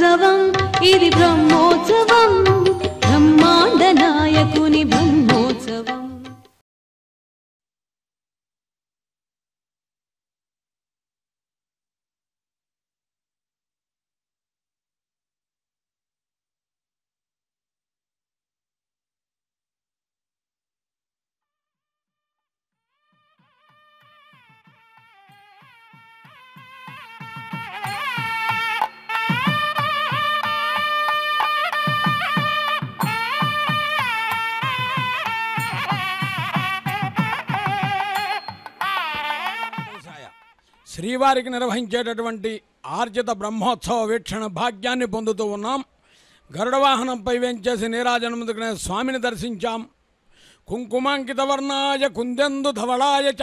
బ్రహ్మోత్సవం ఇది బ్రహ్మోత్సవం బ్రహ్మాండ నాయకుని బ్రహ్మోత్సవం వ్యవసాయ శ్రీవారికి నిర్వహించేటటువంటి ఆర్జిత బ్రహ్మోత్సవ వీక్షణ భాగ్యాన్ని పొందుతూ ఉన్నాం గరుడ వాహనంపై వెంచేసి నీరాజనముదుకునే స్వామిని దర్శించాం కుంకుమాంకిత వర్ణాయ కుందెందు ధవళాయ చ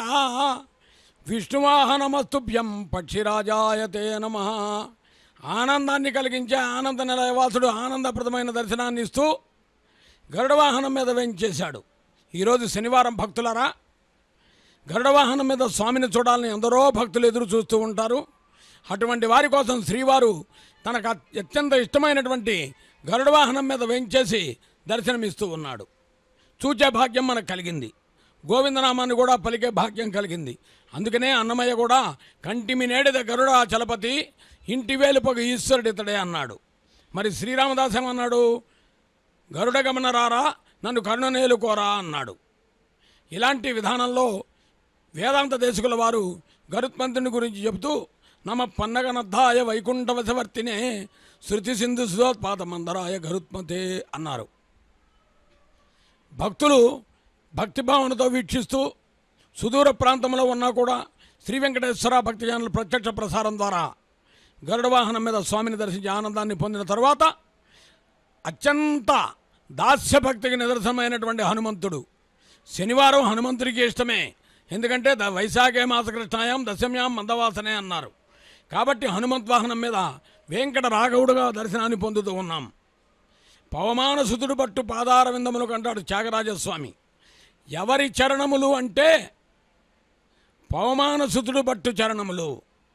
విష్ణువాహనమస్తుభ్యం పక్షిరాజాయ తే నమ ఆనందాన్ని కలిగించే ఆనంద నిలయవాసుడు ఆనందప్రదమైన దర్శనాన్ని ఇస్తూ గరుడ వాహనం మీద వెంచేశాడు ఈరోజు శనివారం భక్తులారా గరుడ వాహనం మీద స్వామిని చూడాలని ఎందరో భక్తులు ఎదురు చూస్తూ ఉంటారు అటువంటి వారి కోసం శ్రీవారు తనకు అత్- అత్యంత ఇష్టమైనటువంటి గరుడ వాహనం మీద వెంచేసి దర్శనమిస్తూ ఉన్నాడు చూచే భాగ్యం మనకు కలిగింది గోవిందనామాన్ని కూడా పలికే భాగ్యం కలిగింది అందుకనే అన్నమయ్య కూడా కంటిమి నేడిద గరుడ చలపతి ఇంటి వేలుపొగ ఈశ్వరుడు ఇతడే అన్నాడు మరి శ్రీరామదాస్ ఏమన్నాడు గరుడ గమన రారా నన్ను కరుణనేలు కోరా అన్నాడు ఇలాంటి విధానంలో వేదాంత దేశకుల వారు గరుత్మంతుని గురించి చెబుతూ నమ పన్నగనద్ధాయ వైకుంఠవశవర్తినే శృతి సింధు సుధోత్పాత మందరాయ గరుత్మతే అన్నారు భక్తులు భక్తిభావనతో వీక్షిస్తూ సుదూర ప్రాంతంలో ఉన్నా కూడా శ్రీ వెంకటేశ్వర భక్తి ఛానల్ ప్రత్యక్ష ప్రసారం ద్వారా గరుడ వాహనం మీద స్వామిని దర్శించి ఆనందాన్ని పొందిన తర్వాత అత్యంత దాస్యభక్తికి నిదర్శనమైనటువంటి హనుమంతుడు శనివారం హనుమంతుడికి ఇష్టమే ఎందుకంటే ద వైశాఖే మాసకృష్ణాయం దశమ్యాం మందవాసనే అన్నారు కాబట్టి హనుమంత్ వాహనం మీద వెంకట రాఘవుడుగా దర్శనాన్ని పొందుతూ ఉన్నాం పవమాన సుతుడు పట్టు పాదార విందములకు అంటాడు త్యాగరాజస్వామి ఎవరి చరణములు అంటే పవమాన సుతుడు పట్టు చరణములు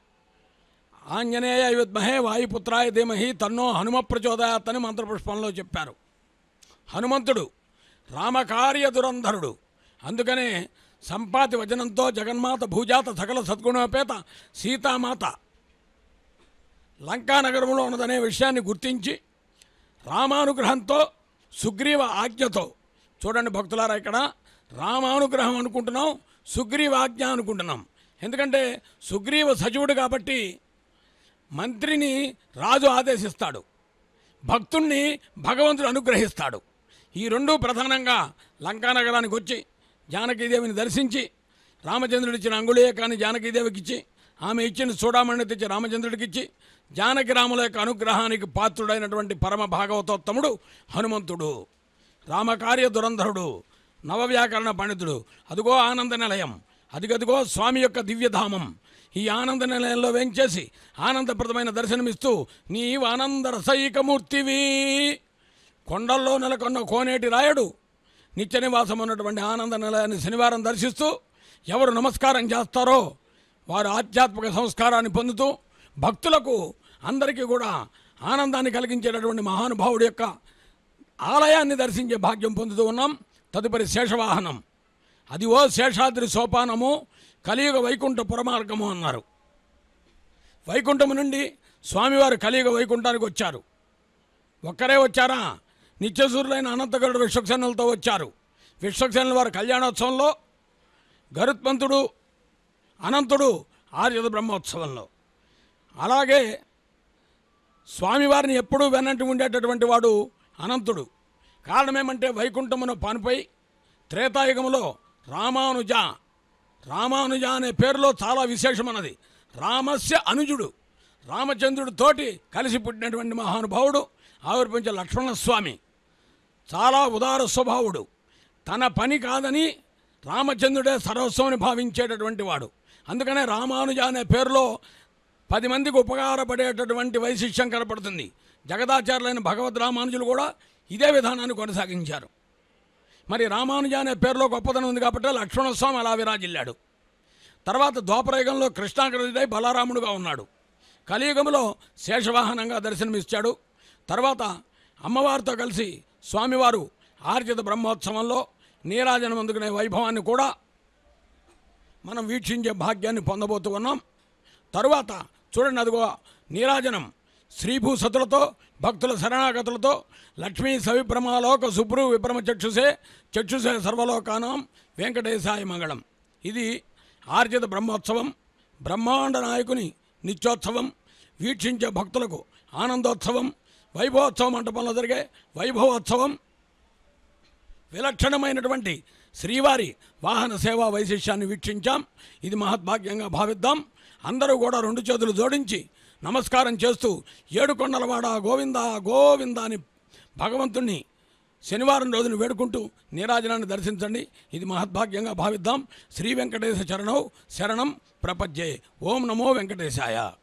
ఆంజనేయ విద్మహే వాయుపుత్రాయ ధీమహి తన్నో హనుమ ప్రచోదయాత్ అని మంత్రపుష్పంలో చెప్పారు హనుమంతుడు రామకార్య దురంధరుడు అందుకనే సంపాతి వచనంతో జగన్మాత భూజాత సకల సద్గుణోపేత సీతామాత లంకానగరంలో ఉన్నదనే విషయాన్ని గుర్తించి రామానుగ్రహంతో సుగ్రీవ ఆజ్ఞతో చూడండి భక్తులారా ఇక్కడ రామానుగ్రహం అనుకుంటున్నాం సుగ్రీవ ఆజ్ఞ అనుకుంటున్నాం ఎందుకంటే సుగ్రీవ సచివుడు కాబట్టి మంత్రిని రాజు ఆదేశిస్తాడు భక్తుణ్ణి భగవంతుడు అనుగ్రహిస్తాడు ఈ రెండు ప్రధానంగా లంకానగరానికి వచ్చి జానకీదేవిని దర్శించి రామచంద్రుడు ఇచ్చిన అంగుళీయకాన్ని జానకీదేవికి ఇచ్చి ఆమె ఇచ్చిన చూడమణి తెచ్చి రామచంద్రుడికి ఇచ్చి జానకి రాముల యొక్క అనుగ్రహానికి పాత్రుడైనటువంటి పరమ భాగవతోత్తముడు హనుమంతుడు రామకార్య దురంధరుడు నవవ్యాకరణ పండితుడు అదిగో ఆనంద నిలయం అదిగదిగో స్వామి యొక్క దివ్యధామం ఈ ఆనంద నిలయంలో వెంచేసి ఆనందప్రదమైన దర్శనమిస్తూ నీవు ఆనంద రసైకమూర్తివి కొండల్లో నెలకొన్న కోనేటి రాయుడు నిత్య నివాసం ఉన్నటువంటి ఆనంద నిలయాన్ని శనివారం దర్శిస్తూ ఎవరు నమస్కారం చేస్తారో వారు ఆధ్యాత్మిక సంస్కారాన్ని పొందుతూ భక్తులకు అందరికీ కూడా ఆనందాన్ని కలిగించేటటువంటి మహానుభావుడి యొక్క ఆలయాన్ని దర్శించే భాగ్యం పొందుతూ ఉన్నాం తదుపరి శేషవాహనం అది ఓ శేషాద్రి సోపానము కలియుగ వైకుంఠ పురమార్గము అన్నారు వైకుంఠము నుండి స్వామివారు కలియుగ వైకుంఠానికి వచ్చారు ఒక్కరే వచ్చారా నిత్యసూరులైన అనంతగరుడు విశ్వక్సేనులతో వచ్చారు విశ్వక్సేనుల వారి కళ్యాణోత్సవంలో గరుత్మంతుడు అనంతుడు ఆర్యద బ్రహ్మోత్సవంలో అలాగే స్వామివారిని ఎప్పుడూ వెనంటి ఉండేటటువంటి వాడు అనంతుడు కారణమేమంటే వైకుంఠమును పానుపై త్రేతాయుగములో రామానుజ రామానుజ అనే పేరులో చాలా విశేషమన్నది రామస్య అనుజుడు రామచంద్రుడు తోటి కలిసి పుట్టినటువంటి మహానుభావుడు ఆవిర్భించే లక్ష్మణస్వామి చాలా ఉదార స్వభావుడు తన పని కాదని రామచంద్రుడే సర్వస్వమని భావించేటటువంటి వాడు అందుకనే రామానుజ అనే పేరులో పది మందికి ఉపకారపడేటటువంటి వైశిష్యం కనపడుతుంది జగదాచార్యులైన భగవద్ రామానుజులు కూడా ఇదే విధానాన్ని కొనసాగించారు మరి రామానుజ అనే పేరులో గొప్పదనం ఉంది కాబట్టి లక్ష్మణస్వామి అలా విరాజిల్లాడు తర్వాత ద్వాపరయుగంలో కృష్ణాకృతుడై బలరాముడుగా ఉన్నాడు కలియుగంలో శేషవాహనంగా దర్శనమిచ్చాడు తర్వాత అమ్మవారితో కలిసి స్వామివారు ఆర్జిత బ్రహ్మోత్సవంలో నీరాజనం అందుకునే వైభవాన్ని కూడా మనం వీక్షించే భాగ్యాన్ని పొందబోతూ ఉన్నాం తరువాత చూడండి అదిగో నీరాజనం శ్రీభూసతులతో భక్తుల శరణాగతులతో లక్ష్మీ సవిభ్రమాలోక శుభ్రు విభ్రమ చక్షుసే చక్షుసే సర్వలోకానం వెంకటేశాయ మంగళం ఇది ఆర్జిత బ్రహ్మోత్సవం బ్రహ్మాండ నాయకుని నిత్యోత్సవం వీక్షించే భక్తులకు ఆనందోత్సవం వైభవోత్సవ మంటపంలో జరిగే వైభవోత్సవం విలక్షణమైనటువంటి శ్రీవారి వాహన సేవా వైశిష్యాన్ని వీక్షించాం ఇది మహద్భాగ్యంగా భావిద్దాం అందరూ కూడా రెండు చేతులు జోడించి నమస్కారం చేస్తూ ఏడుకొండలవాడ గోవింద గోవింద అని భగవంతుణ్ణి శనివారం రోజున వేడుకుంటూ నీరాజనాన్ని దర్శించండి ఇది మహద్భాగ్యంగా భావిద్దాం శ్రీ వెంకటేశ చరణం శరణం ప్రపద్యే ఓం నమో వెంకటేశాయ